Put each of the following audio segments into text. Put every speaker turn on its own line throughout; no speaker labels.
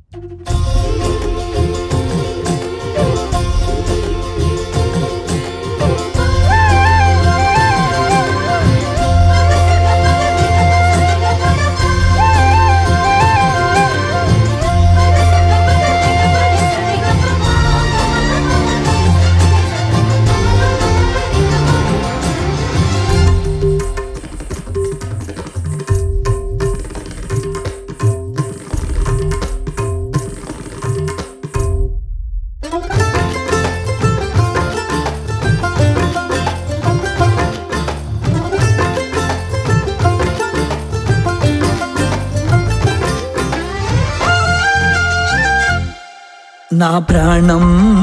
నా ప్రాణం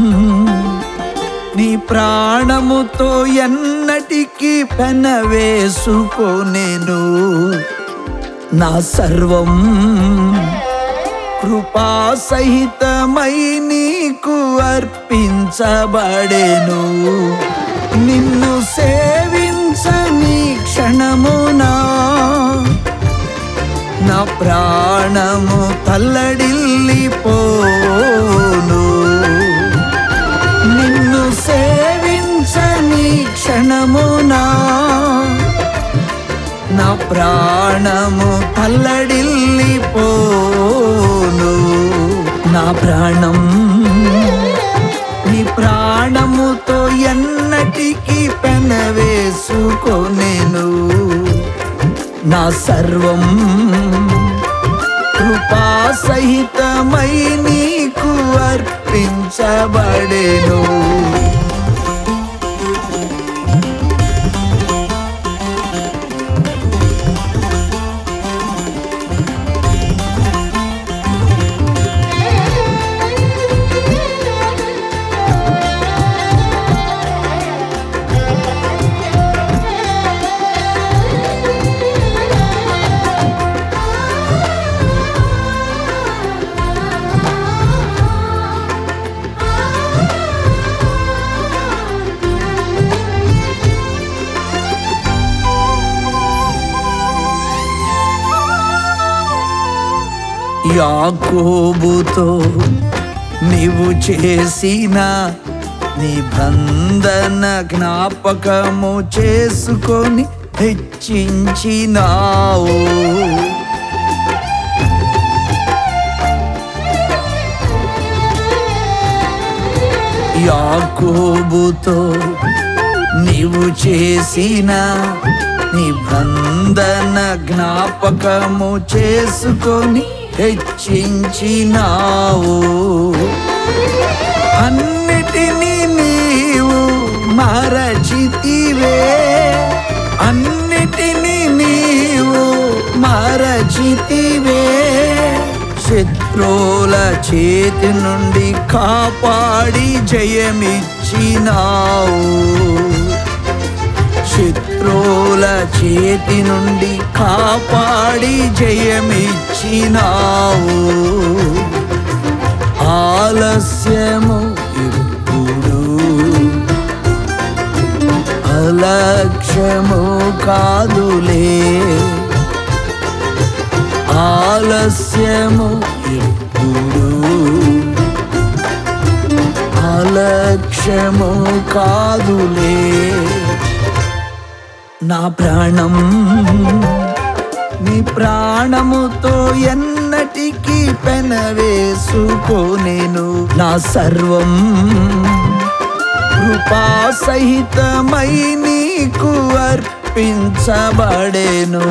నీ ప్రాణముతో ఎన్నటికీ పెనవేసుకోనేను నా సర్వం కృపా సహితమై నీకు అర్పించబడేను నిన్ను సేవించని క్షణమునా నా ప్రాణము తల్లడిల్లిపోను నిన్ను సేవించని క్షణమునా నా ప్రాణము తల్లడిల్లిపోను నా ప్రాణం నీ ప్రాణముతో ఎన్నటికీ పెనవేసుకోనేను నా సర్వం కృపా సహితమై నీకు అర్పించబడేను యాకోబుతో నీవు చేసిన నిబంధన జ్ఞాపకము చేసుకొని హెచ్చించినావు యాకోబుతో నీవు చేసిన నిబంధన జ్ఞాపకము చేసుకొని హెచ్చించినావు అన్నిటినీ నీవు మరచితివే అన్నిటినీ నీవు మరచితివే శత్రువుల చేతి నుండి కాపాడి జయమిచ్చినావు శత్రువుల చేతి నుండి కాపాడి జయమిచ్చినావు ఆలస్యము ఇప్పుడు అలక్ష్యము కాదులే ఆలస్యము ఇప్పుడు అలక్ష్యము కాదులే నా ప్రాణం నీ ప్రాణముతో ఎన్నటికీ పెనవేసుకోనేను నా సర్వం కృపా సహితమై నీకు అర్పించబడేను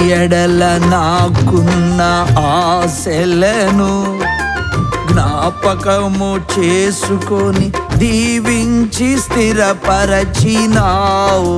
ఎడల నాకున్న ఆశలను జ్ఞాపకము చేసుకొని దీవించి స్థిరపరచినావు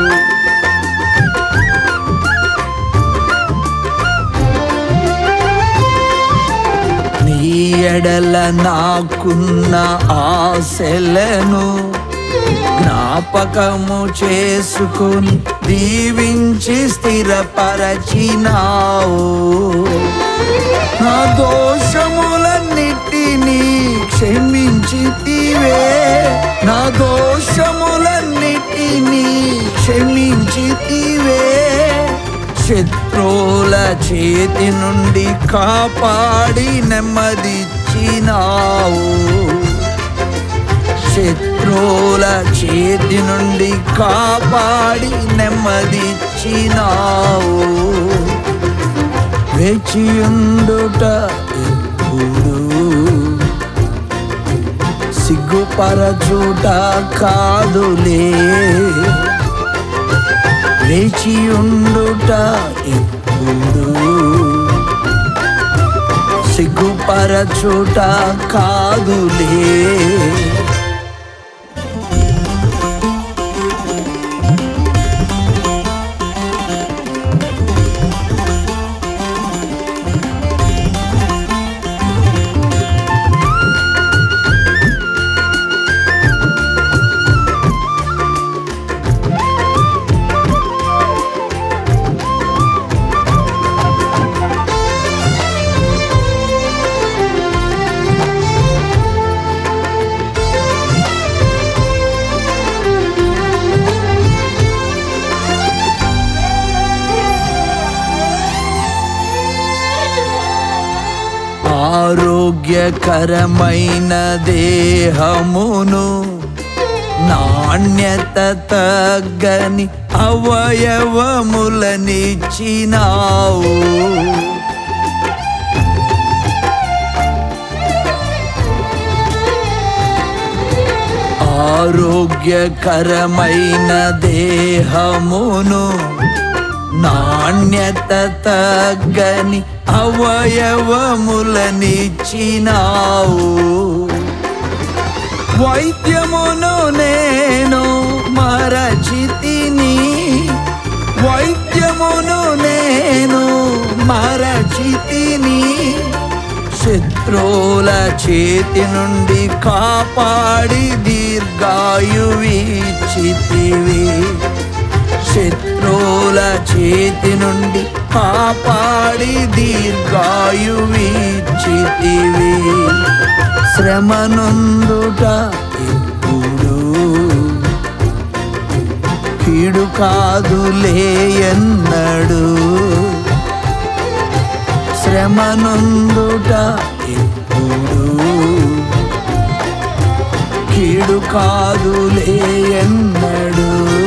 నీ ఎడల నాకున్న ఆశలను జ్ఞాపకము చేసుకొని దీవించి స్థిరపరచినావు నా దోషములన్నిటినీ క్షమించితివే నా దోషములన్నిటినీ క్షమించితివే శత్రువుల చేతి నుండి కాపాడి నెమ్మదిచ్చినావు శత్రువుల చేతి నుండి కాపాడి నెమ్మదిచ్చినావు వేచియుండుట ఎప్పుడు సిగ్గుపరచుట కాదులే వేచియుండుట ఎప్పుడు సిగ్గుపరచుట కాదులే ఆరోగ్యకరమైన దేహమును నాణ్యత తగ్గని అవయవములనిచ్చినావు ఆరోగ్యకరమైన దేహమును నాణ్యత తగ్గని అవయవములనిచ్చినావు వైద్యమును నేను మరచితిని వైద్యమును నేను మరచితిని శత్రువుల చేతి నుండి కాపాడి దీర్ఘాయువిచ్చితివి శత్రువుల చేతి నుండి కాపాడి దీర్ఘాయువిచ్చితివి శ్రమనుందుట ఎప్పుడు కీడు కాదులే ఎన్నడు శ్రమనుందుట ఎప్పుడు కీడు కాదులే ఎన్నడు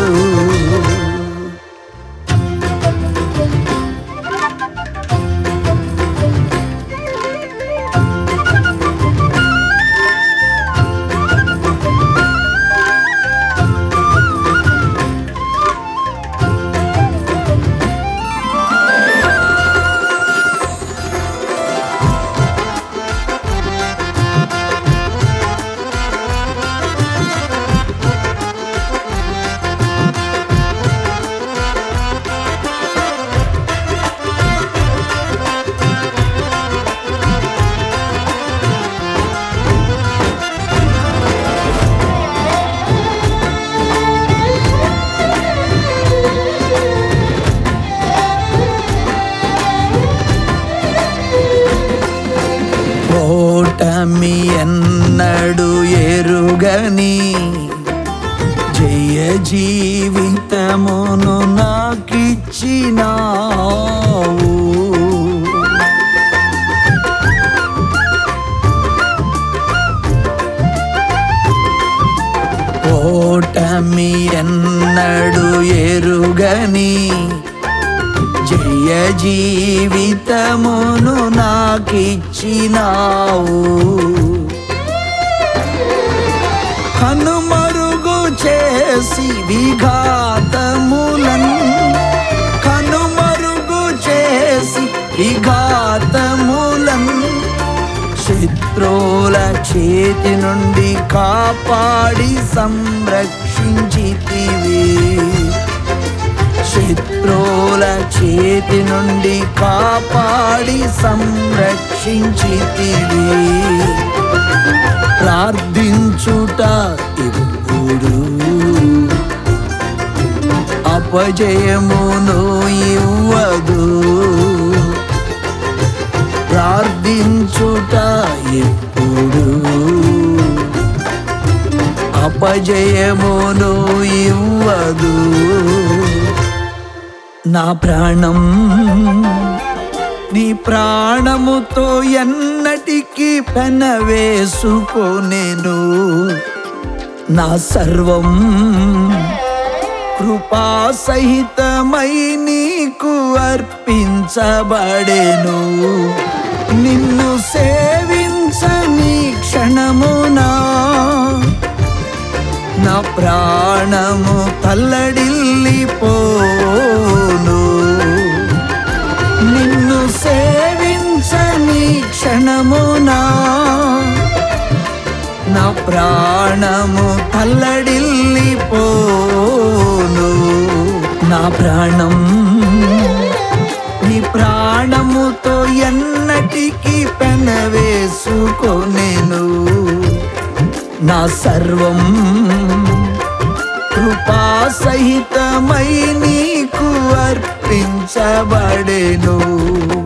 ఓటమి ఎన్నడు ఎరుగని జయ జీవితమును నాకిచ్చినావు ఓటమి ఎన్నడు ఎరుగని జయ జీవితమును నాకిచ్చినావు కనుమరుగు చేసి విఘాతములన్ కనుమరుగు విఘాతములం శత్రువుల చేతి నుండి కాపాడి సంరక్షించితివి శత్రువుల చేతి నుండి కాపాడి సంరక్షించితివి ప్రార్థించుట ఇప్పుడు అపజయమును ఇవ్వదు ప్రార్థించుట ఎప్పుడు అపజయమును ఇవ్వదు నా ప్రాణం నీ ప్రాణముతో ఎన్నటికీ పెనవేసుకోనేను నా సర్వం కృపా సహితమై నీకు అర్పించబడేను నిన్ను సేవించని క్షణమునా నా ప్రాణము తల్లడిల్లిపోను నిన్ను సేవించని క్షణమునా నా ప్రాణము తల్లడిల్లిపోను నా ప్రాణం నీ ప్రాణముతో ఎన్నటికీ పెనవేసుకోనేను నా సర్వం కృపా సహితమై నీకు అర్పించబడేను